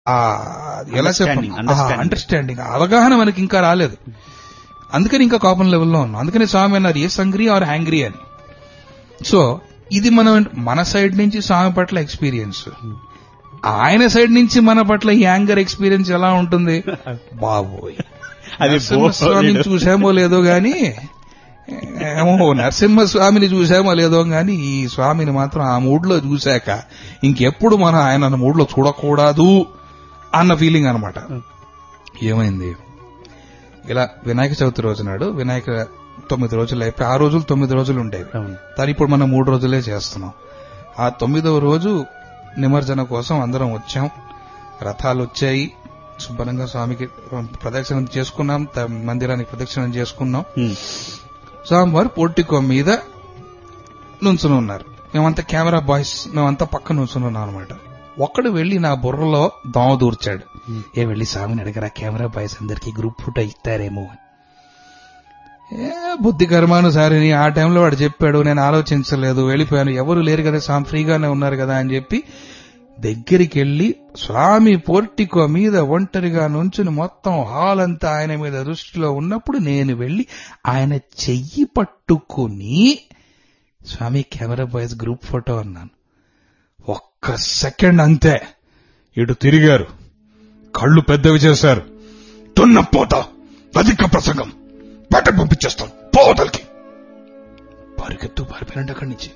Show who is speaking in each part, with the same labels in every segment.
Speaker 1: ఆ ఎలా
Speaker 2: Understanding,
Speaker 1: చెప్పాలి
Speaker 2: understanding.
Speaker 1: అండర్స్టాండింగ్ అవగాహన మనకి ఇంకా రాలేదు అందుకని ఇంకా కోపం లెవెల్లో ఉన్నాం అందుకని స్వామి అన్నారు ఏ సంగ్రీ ఆర్ హ్యాంగ్రీ అని సో ఇది మనం మన సైడ్ నుంచి స్వామి పట్ల ఎక్స్పీరియన్స్ ఆయన సైడ్ నుంచి మన పట్ల ఈ యాంగర్ ఎక్స్పీరియన్స్ ఎలా ఉంటుంది బాబోయ్
Speaker 2: అది
Speaker 1: నరసింహస్వామిని
Speaker 2: బోర్
Speaker 1: చూసామో లేదో గాని ఏమో నరసింహస్వామిని చూసామో లేదో గాని ఈ స్వామిని మాత్రం ఆ మూడ్లో చూశాక ఇంకెప్పుడు మనం ఆయన మూడ్లో చూడకూడదు అన్న ఫీలింగ్ అన్నమాట ఏమైంది ఇలా వినాయక చవితి రోజు నాడు వినాయక తొమ్మిది రోజులు అయిపోయి ఆ రోజులు తొమ్మిది రోజులు ఉండేవి
Speaker 2: అవును
Speaker 1: కానీ ఇప్పుడు మనం మూడు రోజులే చేస్తున్నాం ఆ తొమ్మిదవ రోజు నిమజ్జన కోసం అందరం వచ్చాం రథాలు వచ్చాయి శుభ్రంగా స్వామికి ప్రదక్షిణం చేసుకున్నాం త- మందిరానికి ప్రదక్షిణం చేసుకున్నాం
Speaker 2: ఉమ్.
Speaker 1: స్వామివారు పోర్టికో మీద నుంచుని ఉన్నారు మేమంతా కెమెరా బాయ్స్ మేమంతా పక్కన నుంచుని ఉన్నాం అనమాట ఒక్కడు వెళ్లి నా బుర్రలో దోమ దూర్చాడు
Speaker 2: Hmm.
Speaker 1: ఏ వెళ్లి స్వామిని అడగరా కెమెరా బాయ్స్ అందరికి గ్రూప్ ఫోటో ఇస్తారేమో అని ఏ బుద్ధి కర్మానుసారిని ఆ టైంలో వాడు చెప్పాడు నేను ఆలోచించలేదు వెళ్ళిపోయాను ఎవరు లేరు కదా స్వామి ఫ్రీగానే ఉన్నారు కదా అని చెప్పి దగ్గరికి వెళ్లి స్వామి పోర్టికో మీద ఒంటరిగా నుంచుని మొత్తం హాల్ అంతా ఆయన మీద దృష్టిలో ఉన్నప్పుడు నేను వెళ్లి ఆయన చెయ్యి పట్టుకుని స్వామి కెమెరా బాయ్స్ గ్రూప్ ఫోటో అన్నాను ఒక్క సెకండ్ అంతే ఇటు తిరిగారు కళ్ళు పెద్దవి చేశారు తున్నపోతా అధిక ప్రసంగం బయటకు పంపించేస్తాం పోవతలకి పరిగెత్తు పారిపోయినట్టు అక్కడి నుంచి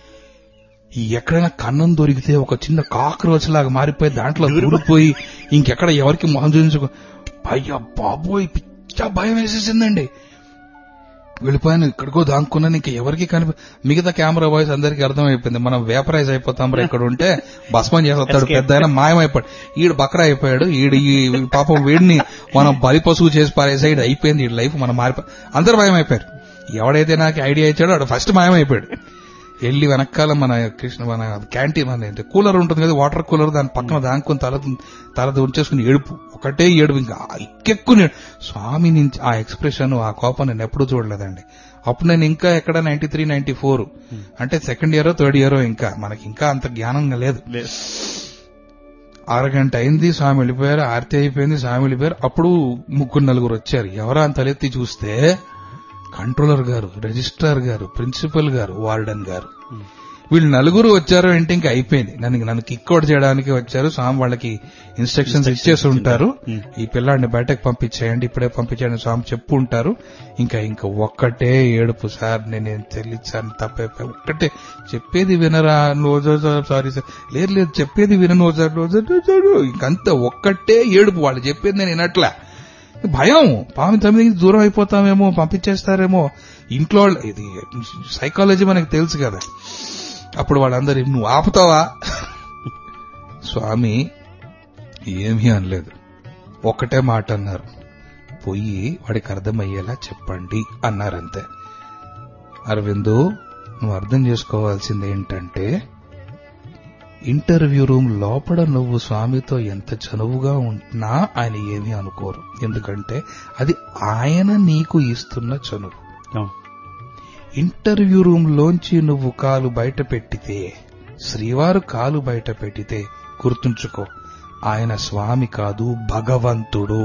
Speaker 1: ఈ ఎక్కడైనా కన్నం దొరికితే ఒక చిన్న కాక్రోచ్ లాగా మారిపోయి దాంట్లో దూరిపోయి ఇంకెక్కడ ఎవరికి మొహం చూపించుకో అయ్యా బాబోయ్ పిచ్చ భయం వేసేసిందండి వెళ్ళిపోయాను ఇక్కడికో దాక్కున్నాను ఇంకా ఎవరికి కనిపి మిగతా కెమెరా వాయిస్ అందరికీ అర్థమైపోయింది మనం వేపరైజ్ అయిపోతాం రా ఇక్కడ ఉంటే భస్మం చేసేస్తాడు
Speaker 2: Escape.
Speaker 1: పెద్ద ఆయన మాయమైపోయాడు ఈడు బకరా అయిపోయాడు ఈడు ఈ పాపం వీడిని మనం బలి పశువు చేసి పారేసా ఈడు అయిపోయింది ఈ లైఫ్ మనం మారిపో అందరు మాయమైపోయారు ఎవడైతే నాకు ఐడియా ఇచ్చాడో వాడు ఫస్ట్ మాయమైపోయాడు వెళ్ళి వెనకాల మన కృష్ణ మన క్యాంటీన్ మన ఏంటి కూలర్ ఉంటుంది కదా వాటర్ కూలర్ దాని పక్కన దానికొని తల తల ఉంచేసుకుని ఏడుపు ఒకటే ఏడుపు ఇంకా ఎక్కెక్కుని స్వామి నుంచి ఆ ఎక్స్ప్రెషన్ ఆ కోపం నేను ఎప్పుడూ చూడలేదండి అప్పుడు నేను ఇంకా ఎక్కడ నైన్టీ త్రీ నైన్టీ ఫోర్ అంటే సెకండ్ ఇయర్ థర్డ్ ఇయర్ ఇంకా మనకి ఇంకా అంత జ్ఞానం లేదు
Speaker 2: లేదు.
Speaker 1: అరగంట అయింది స్వామి వెళ్ళిపోయారు ఆరతి అయిపోయింది స్వామి వెళ్ళిపోయారు అప్పుడు ముగ్గురు నలుగురు వచ్చారు ఎవరా అని తలెత్తి చూస్తే కంట్రోలర్ గారు రిజిస్ట్రార్ గారు ప్రిన్సిపల్ గారు వార్డెన్ గారు
Speaker 2: ఉమ్.
Speaker 1: వీళ్ళు నలుగురు వచ్చారు అంటే ఇంకా అయిపోయింది నన్ను నన్ను కిక్అవుట్ చేయడానికి వచ్చారు స్వామి వాళ్ళకి ఇన్స్ట్రక్షన్స్ ఇచ్చేసి ఉంటారు
Speaker 2: ఉమ్.
Speaker 1: ఈ పిల్లాడిని బయటకు పంపించేయండి ఇప్పుడే పంపించండి స్వామి చెప్పు ఉంటారు ఇంకా ఇంకా ఒక్కటే ఏడుపు సార్ నేను తెలియచాను తప్పైపోయి ఒక్కటే చెప్పేది వినరా నోజో సారీ సార్ లేదు లేదు చెప్పేది వినను సార్ నోజో నోజో. ఇంకంత ఒక్కటే ఏడుపు వాళ్ళు చెప్పేది నేను వినట్లా భయం పాము తొమ్మిది దూరం అయిపోతామేమో పంపించేస్తారేమో ఇంట్లో వాళ్ళ- ఇది సైకాలజీ మనకి తెలుసు కదా అప్పుడు వాళ్ళందరూ నువ్వు ఆపుతావా స్వామి ఏమీ అనలేదు ఒక్కటే మాట అన్నారు పోయి వాడికి అర్థమయ్యేలా చెప్పండి అన్నారంతే అరవిందు నువ్వు అర్థం చేసుకోవాల్సింది ఏంటంటే ఇంటర్వ్యూ రూమ్ లోపల నువ్వు స్వామితో ఎంత చనువుగా ఉంటున్నా ఆయన ఏమీ అనుకోరు ఎందుకంటే అది ఆయన నీకు ఇస్తున్న చనువు
Speaker 2: అవును.
Speaker 1: ఇంటర్వ్యూ రూమ్ లోంచి నువ్వు కాలు బయట పెట్టితే శ్రీవారు కాలు బయట పెట్టితే గుర్తుంచుకో ఆయన స్వామి కాదు భగవంతుడు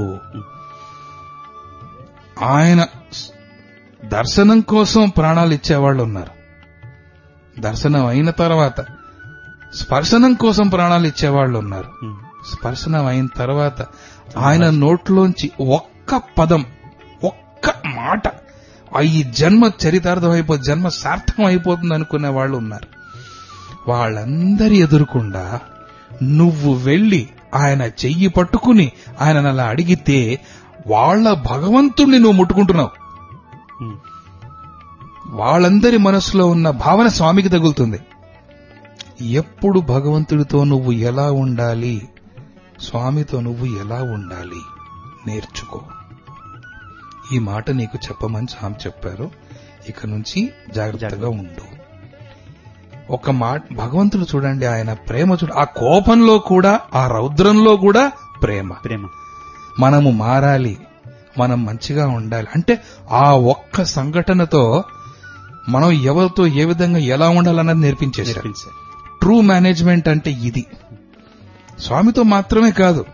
Speaker 1: ఆయన స్- దర్శనం కోసం ప్రాణాలు ఇచ్చేవాళ్ళు ఉన్నారు దర్శనం అయిన తర్వాత స్పర్శనం కోసం ప్రాణాలు ఇచ్చేవాళ్ళు ఉన్నారు
Speaker 2: ఉమ్.
Speaker 1: స్పర్శనం అయిన తర్వాత ఆయన నోట్లోంచి ఒక్క పదం ఒక్క మాట ఆ ఈ జన్మ చరితార్థం అయిపో జన్మ సార్థకం అయిపోతుంది అనుకునే వాళ్ళు ఉన్నారు వాళ్ళందరి ఎదురుకుండా నువ్వు వెళ్లి ఆయన చెయ్యి పట్టుకుని ఆయన అలా అడిగితే వాళ్ళ భగవంతుణ్ణి నువ్వు ముట్టుకుంటున్నావు
Speaker 2: ఉమ్.
Speaker 1: వాళ్ళందరి మనసులో ఉన్న భావన స్వామికి తగులుతుంది ఎప్పుడు భగవంతుడితో నువ్వు ఎలా ఉండాలి స్వామితో నువ్వు ఎలా ఉండాలి నేర్చుకో ఈ మాట నీకు చెప్పమని స్వామి చెప్పారు ఇక నుంచి జాగ్రత్తగా ఉండు ఒక మాట భగవంతుడు చూడండి ఆయన ప్రేమ చూడ ఆ కోపంలో కూడా ఆ రౌద్రంలో కూడా ప్రేమ
Speaker 2: ప్రేమ
Speaker 1: మనము మారాలి మనం మంచిగా ఉండాలి అంటే ఆ ఒక్క సంఘటనతో మనం ఎవరితో ఏ విధంగా ఎలా ఉండాలన్నది నేర్పించేశారు
Speaker 2: నేర్పించారు
Speaker 1: ట్రూ మేనేజ్మెంట్ అంటే ఇది స్వామితో మాత్రమే కాదు